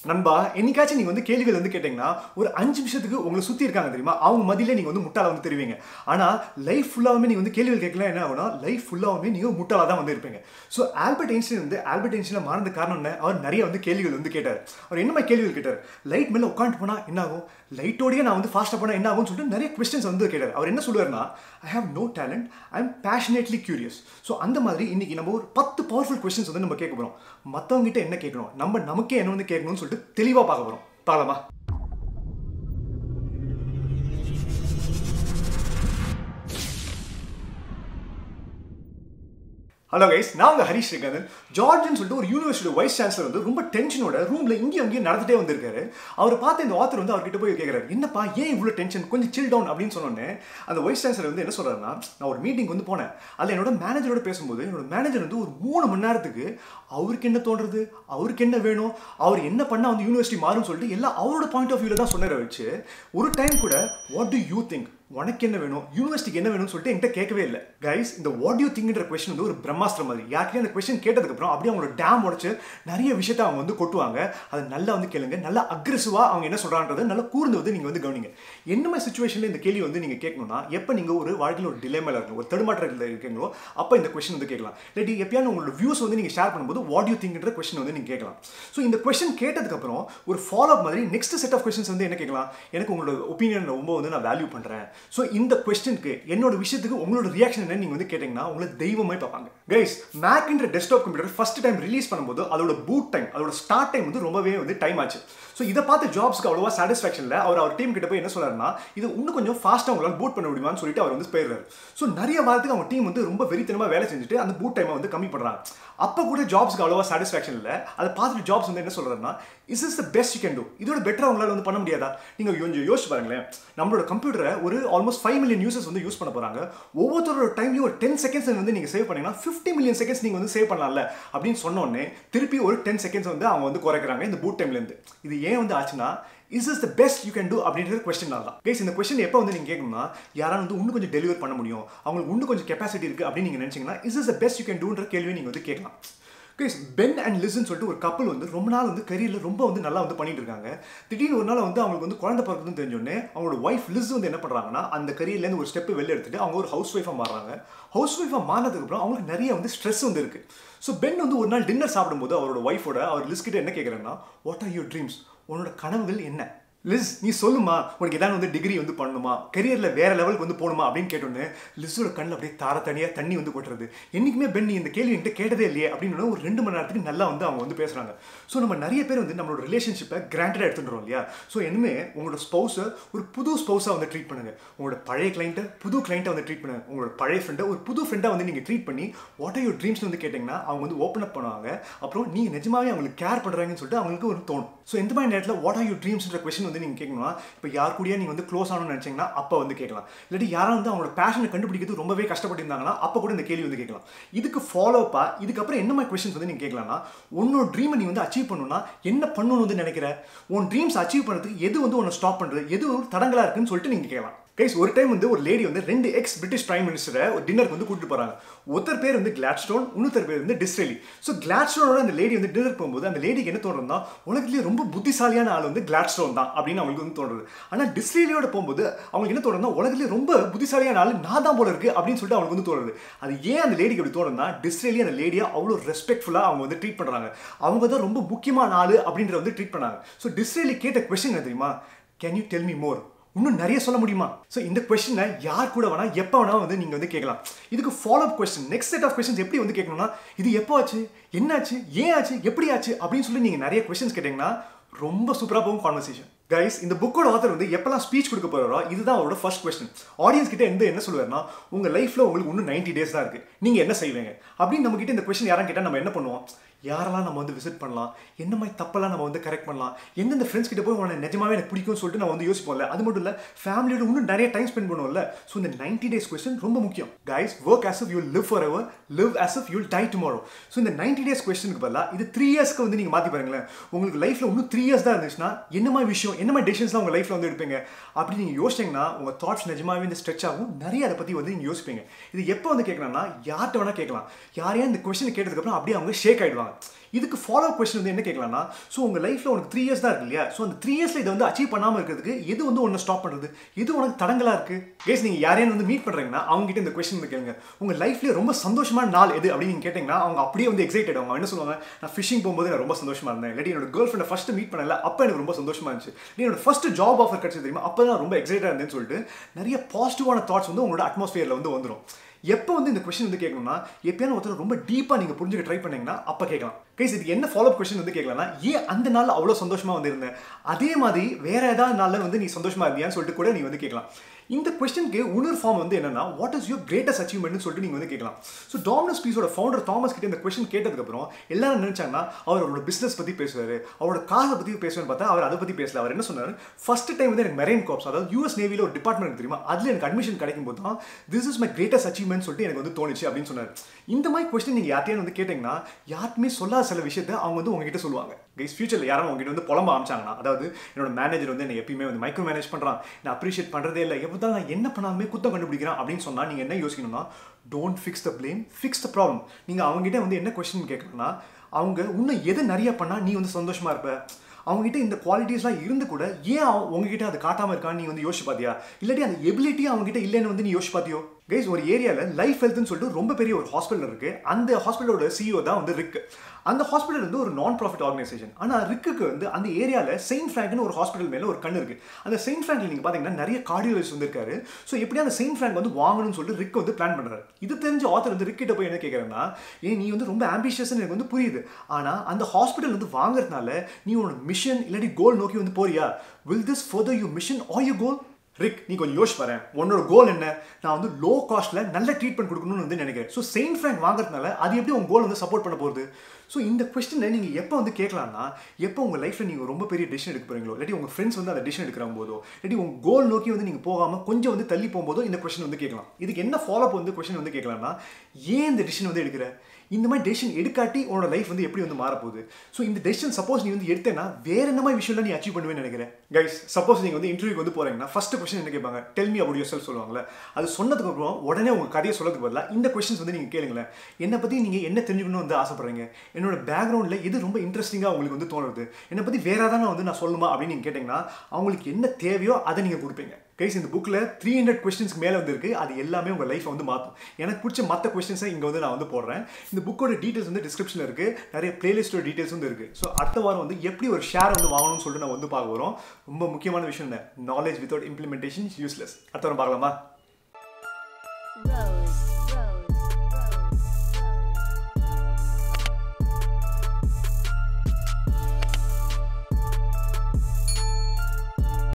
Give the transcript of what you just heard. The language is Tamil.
நண்பா என்னைக்காச்சும் நீங்க வந்து கேள்விகள் வந்து கேட்டீங்கன்னா ஒரு அஞ்சு நிமிஷத்துக்கு உங்களை சுத்தி இருக்காங்க தெரியுமா அவங்க மதியில நீங்க வந்து முட்டாளா வந்து தெரிவிங்க ஆனா லைஃப் ஃபுல்லாவுமே நீங்க வந்து கேள்விகள் கேட்கலாம் என்ன ஆகும்னா லைஃப் ஃபுல்லாவுமே நீங்க முட்டாளா தான் வந்து இருப்பீங்க ஸோ ஆல்பர்ட் ஐன்ஸ்டைன் வந்து ஆல்பர்ட் ஐன்ஸ்டைன் மாறந்த காரணம் என்ன அவர் நிறைய வந்து கேள்விகள் வந்து கேட்டார் அவர் என்ன மாதிரி கேள்விகள் கேட்டார் லைட் மேல உட்காந்து போனா என்ன ஆகும் லைட்டோடய நான் வந்து ஃபாஸ்ட்டாக போனால் என்ன ஆகும்னு சொல்லிட்டு நிறைய கொஸ்டின்ஸ் வந்து கேட்டார் அவர் என்ன சொல்லுவார்னா I have no talent I am passionately curious so அந்த மாதிரி இன்னைக்கு நம்ம ஒரு பத்து பவர்ஃபுல் கொஸ்டின்ஸ் வந்து நம்ம கேட்க போகிறோம் மற்றவங்க கிட்ட என்ன கேட்கணும் நம்ம நமக்கே என்ன வந்து கேட்கணும்னு சொல்லிட்டு தெளிவாக பார்க்க போகிறோம் பார்க்கலாமா ஹலோ கைஸ் நான் உங்க ஹரிஷ் ஸ்ரீகாந்தன் ஜார்ஜன் சொல்லிட்டு ஒரு யூனிவர்சிட்டி வைஸ் சான்சலர் வந்து ரொம்ப டென்ஷனோட ரூம்ல இங்கேயும் அங்கேயும் நடந்துட்டே வந்திருக்காரு அவர் பார்த்து இந்த ஆத்தர் வந்து அவர்கிட்ட போய் கேட்குறாரு என்னப்பா ஏன் இவ்வளோ டென்ஷன் கொஞ்சம் சில் டவுன் அப்படின்னு சொன்னோன்னே அந்த வைஸ் சான்சலர் வந்து என்ன சொல்றாருன்னா நான் ஒரு மீட்டிங் வந்து போனேன் அதில் என்னோட மேனேஜரோட பேசும்போது என்னோட மேனேஜர் வந்து ஒரு மூணு மணி நேரத்துக்கு அவருக்கு என்ன தோன்றது அவருக்கு என்ன வேணும் அவர் என்ன பண்ணால் வந்து யூனிவர்சிட்டி மாறும்னு சொல்லிட்டு எல்லாம் அவரோட பாயிண்ட் ஆஃப் வியூவில் தான் சொன்னார வச்சு ஒரு டைம் கூட வாட் டு யூ திங்க் உனக்கு என்ன வேணும் யூனிவர்சிட்டிக்கு என்ன வேணும்னு சொல்லிட்டு என்கிட்ட கேட்கவே இல்லை கைஸ் இந்த வாட் யூ திங்க்ன்ற கொஸ்டின் வந்து ஒரு பிரம்மாஸ்திரம் மாதிரி யாருக்கே அந்த கொஸ்டின் கேட்டதுக்கப்புறம் அப்படியே அவங்களோட டேம் உடச்சு நிறைய விஷயத்த அவங்க வந்து கொட்டுவாங்க அதை நல்லா வந்து கேளுங்க நல்லா அக்ரெசிவாக அவங்க என்ன சொல்கிறான்றதை நல்லா கூர்ந்து வந்து நீங்கள் வந்து கவனிங்க என்ன மாதிரி சுச்சுவேஷனில் இந்த கேள்வி வந்து நீங்கள் கேட்கணும்னா எப்போ நீங்கள் ஒரு வாழ்க்கையில் ஒரு டிலேமில் இருக்கணும் ஒரு தடுமாற்றத்தில் இருக்கீங்களோ அப்போ இந்த கொஸ்டின் வந்து கேட்கலாம் இல்லாட்டி எப்பயாவது உங்களோட வியூஸ் வந்து நீங்கள் ஷேர் பண்ணும்போது வாட் யூ திங்க்ன்ற கொஸ்டின் வந்து நீங்கள் கேட்கலாம் ஸோ இந்த கொஸ்டின் கேட்டதுக்கப்புறம் ஒரு ஃபாலோ அப் மாதிரி நெக்ஸ்ட் செட் ஆஃப் கொஸ்டின்ஸ் வந்து என்ன கேட்கலாம் எனக்கு உங்களோட ஒப்பீனியன் ரொம்ப வந்து நான் வேல்யூ பண்ணுறேன் ஸோ இந்த கொஸ்டினுக்கு என்னோட விஷயத்துக்கு உங்களோட ரியாக்ஷன் என்ன நீங்கள் வந்து கேட்டிங்கன்னா உங்களை தெய்வமே பார்ப்பாங்க கைஸ் மேக்ன்ற desktop computer first time release பண்ணும்போது அதோட பூட் டைம் அதோட ஸ்டார்ட் டைம் வந்து ரொம்பவே வந்து டைம் ஆச்சு ஸோ இதை பார்த்து ஜாப்ஸ்க்கு அவ்வளோவா சாட்டிஸ்ஃபேக்ஷன் இல்லை அவர் அவர் டீம் கிட்ட போய் என்ன சொல்றாருன்னா இது இன்னும் கொஞ்சம் ஃபாஸ்ட்டாக உங்களால் பூட் பண்ண முடியுமான்னு சொல்லிட்டு அவர் வந்து போயிடுறாரு ஸோ நிறைய வாரத்துக்கு அவங்க டீம் வந்து ரொம்ப வெறித்தனமாக வேலை செஞ்சுட்டு அந்த பூட் டைமை வந்து கம்மி பண்ணுறாங்க அப்போ கூட ஜாப்ஸ்க்கு அவ்வளோவா சாட்டிஸ்ஃபேக்ஷன் இல்லை அதை பார்த்துட்டு ஜாப்ஸ் வந்து என்ன சொல்றாருன்னா is is the best you can do இதோட பெட்டராக உங்களால் வந்து பண்ண முடியாதா நீங்கள் கொஞ்சம் யோசிச்சு பாருங்களேன் நம்மளோட கம்ப்யூட்டரை ஒரு ஆல்மோஸ்ட் ஃபைவ் மில்லியன் யூசர்ஸ் வந்து யூஸ் பண்ண போகிறாங்க ஒவ்வொருத்தரோட டைம்லையும் ஒரு டென் செகண்ட்ஸ் வந்து நீங்கள் சேவ் பண்ணீங்கன்னா ஃபிஃப்டி மில்லியன் செகண்ட்ஸ் நீங்கள் வந்து சேவ் பண்ணலாம்ல அப்படின்னு சொன்னோடனே திருப்பி ஒரு டென் செகண்ட்ஸ் வந்து அவங்க வந்து குறைக்கிறாங்க இந்த பூட் டைம்லேருந்து இது ஏன் வந்து ஆச்சுன்னா is is the best you can do அப்படின்ற கொஸ்டின் தான் கைஸ் இந்த கொஸ்டின் எப்போ வந்து நீங்கள் கேட்கணும்னா யாராவது வந்து இன்னும் கொஞ்சம் டெலிவர் பண்ண முடியும் அவங்களுக்கு இன்னும் கொஞ்சம் கெப்பாசிட்டி இருக்குது அப்படின்னு நீங்கள் நினச்சிங்கன்னா is is the best you can டூன்ற கேள்வி நீங்கள் வந்து கேட்கலாம் கைஸ் பென் அண்ட் லிசன் சொல்லிட்டு ஒரு கப்பல் வந்து ரொம்ப நாள் வந்து கரியரில் ரொம்ப வந்து நல்லா வந்து பண்ணிட்டு இருக்காங்க திடீர்னு ஒரு நாள் வந்து அவங்களுக்கு வந்து குழந்தை பிறகுதுன்னு தெரிஞ்சோடனே அவங்களோட ஒய்ஃப் லிஸ் வந்து என்ன பண்ணுறாங்கன்னா அந்த கரியர்லேருந்து ஒரு ஸ்டெப் வெளில எடுத்துட்டு அவங்க ஒரு ஹவுஸ் ஒய்ஃபாக மாறுறாங்க ஹவுஸ் ஒய்ஃபாக மாறினதுக்கப்புறம் அவங்களுக்கு நிறைய வந்து ஸ்ட்ரெஸ் வந்து இருக்குது ஸோ பென் வந்து ஒரு நாள் டின்னர் சாப்பிடும்போது அவரோட ஒய்ஃபோட அவர் லிஸ் கிட்ட என்ன கேட்குறேன்னா வாட் ஆர் யூர் ட்ரீம்ஸ் உன்னோட கனவுகள் என்ன லிஸ் நீ சொல்லுமா உனக்கு ஏதாவது வந்து டிகிரி வந்து பண்ணணுமா கரியரில் வேற லெவலுக்கு வந்து போகணுமா அப்படின்னு கேட்டோன்னே லிஸோட கண்ணில் அப்படியே தார தனியாக தண்ணி வந்து கொட்டுறது என்றைக்குமே பென் நீ இந்த கேள்வி என்கிட்ட கேட்டதே இல்லையே அப்படின்னு ஒரு ரெண்டு மணி நேரத்துக்கு நல்லா வந்து அவங்க வந்து பேசுகிறாங்க ஸோ நம்ம நிறைய பேர் வந்து நம்மளோட ரிலேஷன்ஷிப்பை கிராண்டடாக எடுத்துட்டுறோம் இல்லையா ஸோ இனிமே உங்களோட ஸ்பௌஸை ஒரு புது ஸ்பௌஸாக வந்து ட்ரீட் பண்ணுங்க உங்களோட பழைய கிளைண்ட்டை புது கிளைண்ட்டை வந்து ட்ரீட் பண்ணுங்க உங்களோட பழைய ஃப்ரெண்டை ஒரு புது ஃப்ரெண்டாக வந்து நீங்கள் ட்ரீட் பண்ணி வாட் ஆர் யூர் ட்ரீம்ஸ் வந்து கேட்டிங்கன்னா அவங்க வந்து ஓப்பன் அப் பண்ணுவாங்க அப்புறம் நீங்கள் நிஜமாவே அவங்களுக்கு கேர் பண்ணுறாங்கன்னு சொல்லிட்டு அவங்களுக்கு ஒரு தோணும் ஸோ இந்த மாதிரி நேரத்தில் வாட் ஆர் யூர் ட்ரீம்ஸ்ன்ற கொஸ்டின் வந்து நீங்கள் கேட்கணும்னா இப்போ யார் கூடயே நீங்கள் வந்து க்ளோஸ் ஆகணும்னு நினச்சிங்கன்னா அப்போ வந்து கேட்கலாம் இல்லாட்டி யாரும் வந்து அவங்களோட பேஷனை கண்டுபிடிக்கிறது ரொம்பவே கஷ்டப்பட்டிருந்தாங்கன்னா அப்போ கூட இந்த கேள்வி வந்து கேட்கலாம் இதுக்கு ஃபாலோ அப்பா இதுக்கப்புறம் என்ன மாதிரி கொஸ்டின்ஸ் வந்து நீங்கள் கேட்கலாம்னா உன்னோட ட்ரீமை நீ வந்து அச்சீவ் பண்ணணும்னா என்ன பண்ணணும்னு வந்து நினைக்கிற உன் ட்ரீம்ஸ் அச்சீவ் பண்ணுறதுக்கு எது வந்து உன்னை ஸ்டாப் பண்ணுறது எது ஒரு தடங்களாக இருக்குன்னு சொல்லிட்டு நீங்கள் கேட்கலாம் கைஸ் ஒரு டைம் வந்து ஒரு லேடி வந்து ரெண்டு எக்ஸ் பிரிட்டிஷ் பிரைம் மினிஸ்டரை ஒரு டின்னருக்கு வந்து கூட்டிட்டு போறாங்க ஒருத்தர் பேர் வந்து கிளாட்ஸ்டோன் இன்னொருத்தர் பேர் வந்து டிஸ்ரேலி ஸோ கிளாட்ஸ்டோனோட அந்த லேடி வந்து டின்னர் போகும்போது அந்த லேடிக்கு என்ன தோணுறதுனா உலகத்திலேயே ரொம்ப புத்திசாலியான ஆள் வந்து கிளாட்ஸ்டோன் தான் அப்படின்னு அவங்களுக்கு வந்து தோணுது ஆனால் டிஸ்ரேலியோட போகும்போது அவங்களுக்கு என்ன தோணுதுன்னா உலகத்திலேயே ரொம்ப புத்திசாலியான ஆள் நான் தான் போல இருக்கு அப்படின்னு சொல்லிட்டு அவங்களுக்கு வந்து தோணுது அது ஏன் அந்த லேடிக்கு அப்படி தோணுதுன்னா டிஸ்ரேலி அந்த லேடியை அவ்வளோ ரெஸ்பெக்ட்ஃபுல்லாக அவங்க வந்து ட்ரீட் பண்ணுறாங்க அவங்க தான் ரொம்ப முக்கியமான ஆள் அப்படின்றத வந்து ட்ரீட் பண்ணாங்க ஸோ டிஸ்ரேலி கேட்ட கொஸ்டின் என்ன தெரியுமா can you tell me more இன்னும் நிறைய சொல்ல முடியுமா ஸோ இந்த கொஸ்டினை யார் கூட வேணா எப்போ வேணா வந்து நீங்கள் வந்து கேட்கலாம் இதுக்கு follow up question next set of questions எப்படி வந்து கேட்கணும்னா இது எப்போ ஆச்சு என்னாச்சு ஏன் ஆச்சு எப்படி ஆச்சு அப்படின்னு சொல்லி நீங்கள் நிறைய கொஸ்டின்ஸ் கேட்டிங்கன்னா ரொம்ப சூப்பராக போகும் கான்வர்சேஷன் கைஸ் இந்த புக்கோட ஆத்தர் வந்து எப்பெல்லாம் ஸ்பீச் கொடுக்க போறாரோ இதுதான் அவரோட ஃபர்ஸ்ட் கொஸ்டின் ஆடியன்ஸ் கிட்ட எந்த என்ன சொல்லுவார்னா உங்க லைஃப்ல உங்களுக்கு இன்னும் நைன்டி டேஸ் தான் இருக்கு நீங்க என்ன செய்வீங்க அப்படின்னு நம்ம கிட்ட இந்த கொஸ்டின் யாரும் கேட்டால் நம்ம என்ன பண்ணுவோம் யாரெல்லாம் நம்ம வந்து விசிட் பண்ணலாம் என்ன மாதிரி தப்பெல்லாம் நம்ம வந்து கரெக்ட் பண்ணலாம் எந்தெந்த ஃப்ரெண்ட்ஸ் கிட்ட போய் உனக்கு நிஜமாவே எனக்கு பிடிக்கும்னு சொல்லிட்டு நம்ம வந்து யோசிப்போம்ல அது மட்டும் இல்லை ஃபேமிலியோட இன்னும் நிறைய டைம் ஸ்பெண்ட் பண்ணுவோம்ல ஸோ இந்த நைன்டி டேஸ் கொஸ்டின் ரொம்ப முக்கியம் guys work as if you live forever live as if you die tomorrow so இந்த நைன்டி டேஸ் கொஸ்டினுக்கு பதிலாக இது த்ரீ இயர்ஸ்க்கு வந்து நீங்கள் மாற்றி பாருங்களேன் உங்களுக்கு லைஃப்பில் இன்னும் த்ரீ இயர்ஸ் தான் இருந்துச்சுன்னா என்ன மாதிரி விஷயம் என்ன மாதிரி டெசிஷன்ஸ்லாம் உங்கள் லைஃப்பில் வந்து எடுப்பீங்க அப்படி நீங்கள் யோசிச்சிங்கன்னா உங்கள் தாட்ஸ் நிஜமாவே இந்த ஸ்ட்ரெச் ஆகும் நிறைய அதை பற்றி வந்து நீங்கள் யோசிப்பீங்க இது எப்போ வந்து கேட்கலாம்னா யார்கிட்ட வேணால் கேட்கலாம் யாரையா இந்த கொஸ்டின் கேட்டதுக்கப்புறம் அப்படியே அவங்க ஷேக் ஆகிடுவாங்க கேட்கலாம் இதுக்கு ஃபாலோ கொஸ்டின் வந்து என்ன கேட்கலாம்னா ஸோ உங்கள் லைஃப்பில் உனக்கு த்ரீ இயர்ஸ் தான் இருக்கு இல்லையா ஸோ அந்த த்ரீ இயர்ஸில் இதை வந்து அச்சீவ் பண்ணாமல் இருக்கிறதுக்கு எது வந்து ஒன்று ஸ்டாப் பண்ணுறது எது உனக்கு தடங்கலாக இருக்குது கேஸ் நீங்கள் யாரையும் வந்து மீட் பண்ணுறீங்கன்னா அவங்ககிட்ட இந்த கொஸ்டின் வந்து கேளுங்க உங்கள் லைஃப்லேயே ரொம்ப சந்தோஷமான நாள் எது அப்படின்னு நீங்கள் கேட்டிங்கன்னா அவங்க அப்படியே வந்து எக்ஸைட்டட் அவங்க என்ன சொல்லுவாங்க நான் ஃபிஷிங் போகும்போது நான் ரொம்ப சந்தோஷமா இருந்தேன் இல்லாட்டி என்னோட கேர்ள் ஃப்ரெண்டை ஃபஸ்ட்டு மீட் பண்ணல அப்போ எனக்கு ரொம்ப சந்தோஷமா இருந்துச்சு நீ என்னோட ஃபஸ்ட் ஜாப் ஆஃபர் கிடச்சது தெரியுமா அப்போ தான் ரொம்ப எக்ஸைட்டாக இருந்தேன்னு சொல்லிட்டு நிறைய பாசிட்டிவான தாட்ஸ் வந்து உங்களோட அட்மாஸ்பியரில் வந்து வந்துடும் எப்போ வந்து இந்த கொஸ்டின் வந்து கேட்கணும்னா எப்பயாவது ஒருத்தர் ரொம்ப டீப்பாக நீங்கள் புரிஞ்சுக்க ட்ரை பண்ணீங்கன்னா அப்போ கேட்கலாம் கைஸ் இதுக்கு என்ன ஃபாலோ கொஸ்டின் வந்து கேட்கலாம்னா ஏன் அந்த நாளில் அவ்வளோ சந்தோஷமாக வந்து இருந்தேன் அதே மாதிரி வேற ஏதாவது நாளில் வந்து நீ சந்தோஷமா இருந்தியான்னு சொல்லிட்டு கூட நீ வந்து கேட்கலாம் இந்த கொஸ்டினுக்கு உணர் ஃபார்ம் வந்து என்னன்னா வாட் இஸ் யூர் கிரேட்டஸ்ட் அச்சீவ்மெண்ட்னு சொல்லிட்டு நீங்கள் வந்து கேட்கலாம் ஸோ டாமினஸ் பீஸோட ஃபவுண்டர் தாமஸ் கிட்ட இந்த கொஸ்டின் கேட்டதுக்கப்புறம் எல்லாரும் நினைச்சாங்கன்னா அவர் அவரோட பிஸ்னஸ் பற்றி பேசுவார் அவரோட காசை பற்றி பேசுவேன்னு பார்த்தா அவர் அதை பற்றி பேசல அவர் என்ன சொன்னார் ஃபர்ஸ்ட் டைம் வந்து எனக்கு மெரைன் காப்ஸ் அதாவது யூஎஸ் நேவியில் ஒரு டிபார்ட்மெண்ட் தெரியுமா அதில் எனக்கு அட்மிஷன் கிடைக்கும் போது தான் this is my greatest achievement சொல்லிட்டு எனக்கு வந்து தோணுச்சு அப்படின்னு சொன்னார் இந்த மாதிரி கொஸ்டின் நீங்கள் யார்ட்டையும் வந்து கேட்டிங்கன்னா யாருக்குமே சொல்லாத சில விஷயத்தை அவங்க வந்து உங்ககிட்ட சொல்லுவாங்க கைஸ் ஃபியூச்சரில் யாரும் உங்ககிட்ட வந்து புலம்ப ஆரம்பிச்சாங்கன்னா அதாவது என்னோட மேனேஜர் வந்து என்னை எப்பயுமே வந்து மைக்ரோ மேனேஜ் பண்ணுறான் நான் அப்ரிஷியேட் பண்ணுறதே இல்லை எப்போ தான் நான் என்ன பண்ணாலுமே குத்தம் கண்டுபிடிக்கிறேன் அப்படின்னு சொன்னால் நீங்கள் என்ன யோசிக்கணும்னா don't fix the blame fix the problem நீங்கள் அவங்ககிட்ட வந்து என்ன கொஸ்டின் கேட்கணும்னா அவங்க இன்னும் எது நிறைய பண்ணால் நீ வந்து சந்தோஷமா இருப்ப அவங்ககிட்ட இந்த குவாலிட்டிஸ்லாம் இருந்து கூட ஏன் அவ- உங்ககிட்ட அது காட்டாமல் இருக்கான்னு நீ வந்து யோசிச்சு பார்த்தியா இல்லாட்டி அந்த எபிலிட்டி அவங்ககிட்ட இல்லைன்னு வந்து நீ யோசிச்சு பார்த்தியோ கைஸ் ஒரு ஏரியாவில் லைஃப் ஹெல்த்னு சொல்லிட்டு ரொம்ப பெரிய ஒரு ஹாஸ்பிட்டல் இருக்கு அந்த ஹாஸ்பிட்டலோட சிஇஓ தான் வந்து ரிக் அந்த ஹாஸ்பிட்டல் வந்து ஒரு நான் ப்ராஃபிட் ஆர்கனைசேஷன் ஆனால் ரிக்குக்கு வந்து அந்த ஏரியாவில் செயின்ட் ஃப்ராங்க்னு ஒரு ஹாஸ்பிட்டல் மேலே ஒரு கண் இருக்கு அந்த செயின்ட் ஃப்ராங்க்ல நீங்கள் பார்த்தீங்கன்னா நிறைய கார்டியோலஜிஸ்ட் வந்திருக்காரு ஸோ எப்படி அந்த செயின்ட் ஃப்ராங்க் வந்து வாங்கணும்னு சொல்லிட்டு ரிக் வந்து பிளான் பண்ணுறாரு இது தெரிஞ்ச ஆத்தர் வந்து ரிக் கிட்ட போய் என்ன கேட்குறேன்னா ஏன் நீ வந்து ரொம்ப ஆம்பிஷியஸ்னு எனக்கு வந்து புரியுது ஆனால் அந்த ஹாஸ்பிட்டல் வந்து வாங்குறதுனால நீ உன்னோட மிஷன் இல்லாட்டி கோல் நோக்கி வந்து போறியா will this further you mission or you goal ரிக் நீ கொஞ்சம் யோசிச்சு பாரு உன்னோட கோல் என்ன நான் வந்து லோ காஸ்ட்ல நல்ல ட்ரீட்மெண்ட் கொடுக்கணும்னு வந்து நினைக்கிறேன் ஸோ செயின்ட் ஃப்ராங்க் வாங்குறதுனால அது எப்படி உங்க கோல் வந்து சப்போர்ட் பண்ண போகுது ஸோ இந்த கொஸ்டினை நீங்கள் எப்போ வந்து கேட்கலாம்னா எப்போ உங்கள் லைஃப்பில் நீங்கள் ரொம்ப பெரிய டிசிஷன் எடுக்க போறீங்களோ இல்லாட்டி உங்கள் ஃப்ரெண்ட்ஸ் வந்து அந்த டிசிஷன் எடுக்கிற போதோ இல்லாட்டி உங்கள் கோல் நோக்கி வந்து நீங்கள் போகாமல் கொஞ்சம் வந்து தள்ளி போகும்போதோ இந்த கொஸ்டின் வந்து கேட்கலாம் இதுக்கு என்ன ஃபாலோ வந்து கொஸ்டின் வந்து கேட்கலாம்னா ஏன் இந்த டிசிஷன் வந்து எடுக்கிற இந்த மாதிரி டெசிஷன் எடுக்காட்டி உன்னோட லைஃப் வந்து எப்படி வந்து மாறப்போகுது ஸோ இந்த டெசிஷன் சப்போஸ் நீ வந்து எடுத்தேன்னா வேற என்ன மாதிரி விஷயம்லாம் நீ அச்சீவ் பண்ணுவேன்னு நினைக்கிறேன் கைஸ் சப்போஸ் நீங்கள் வந்து இன்டர்வியூக்கு வந்து போறீங்கன்னா ஃபர்ஸ்ட் கொஸ்டின் என்ன கேட்பாங்க டெல் மீ about yourself சொல்லுவாங்கல்ல அது சொன்னதுக்கு அப்புறம் உடனே உங்க கதையை சொல்லதுக்கு பதிலாக இந்த கொஸ்டின்ஸ் வந்து நீங்கள் கேளுங்களேன் என்னை பற்றி நீங்கள் என்ன தெரிஞ்சுக்கணும்னு வந்து ஆசைப்படுறீங்க என்னோட பேக்ரவுண்டில் எது ரொம்ப இன்ட்ரெஸ்டிங்காக உங்களுக்கு வந்து தோணுது என்னை பற்றி வேற ஏதாவது வந்து நான் சொல்லுமா அப்படின்னு நீங்கள் கேட்டிங்கன்னா அவங்களுக்கு என்ன தேவையோ அதை நீங்கள் கொடுப்பீங்க கைஸ் இந்த புக்கில் த்ரீ ஹண்ட்ரட் கொஸ்டின்ஸ்க்கு மேலே வந்துருக்கு அது எல்லாமே உங்கள் லைஃப்பை வந்து மாற்றும் எனக்கு பிடிச்ச மற்ற கொஸ்டின்ஸை இங்கே வந்து நான் வந்து போடுறேன் இந்த புக்கோட டீட்டெயில்ஸ் வந்து டிஸ்கிரிப்ஷனில் இருக்குது நிறைய பிளேலிஸ்டோட டீட்டெயில்ஸ் வந்து இருக்குது ஸோ அடுத்த வாரம் வந்து எப்படி ஒரு ஷேர் வந்து வாங்கணும்னு சொல்லிட்டு நான் வந்து பார்க்க போகிறோம் ரொம்ப முக்கியமான விஷயம் என்ன நாலேஜ் வித்தவுட் இம்ப்ளிமெண்டேஷன் யூஸ்லெஸ் அடுத்த வாரம் பார்க்கலாமா Rose.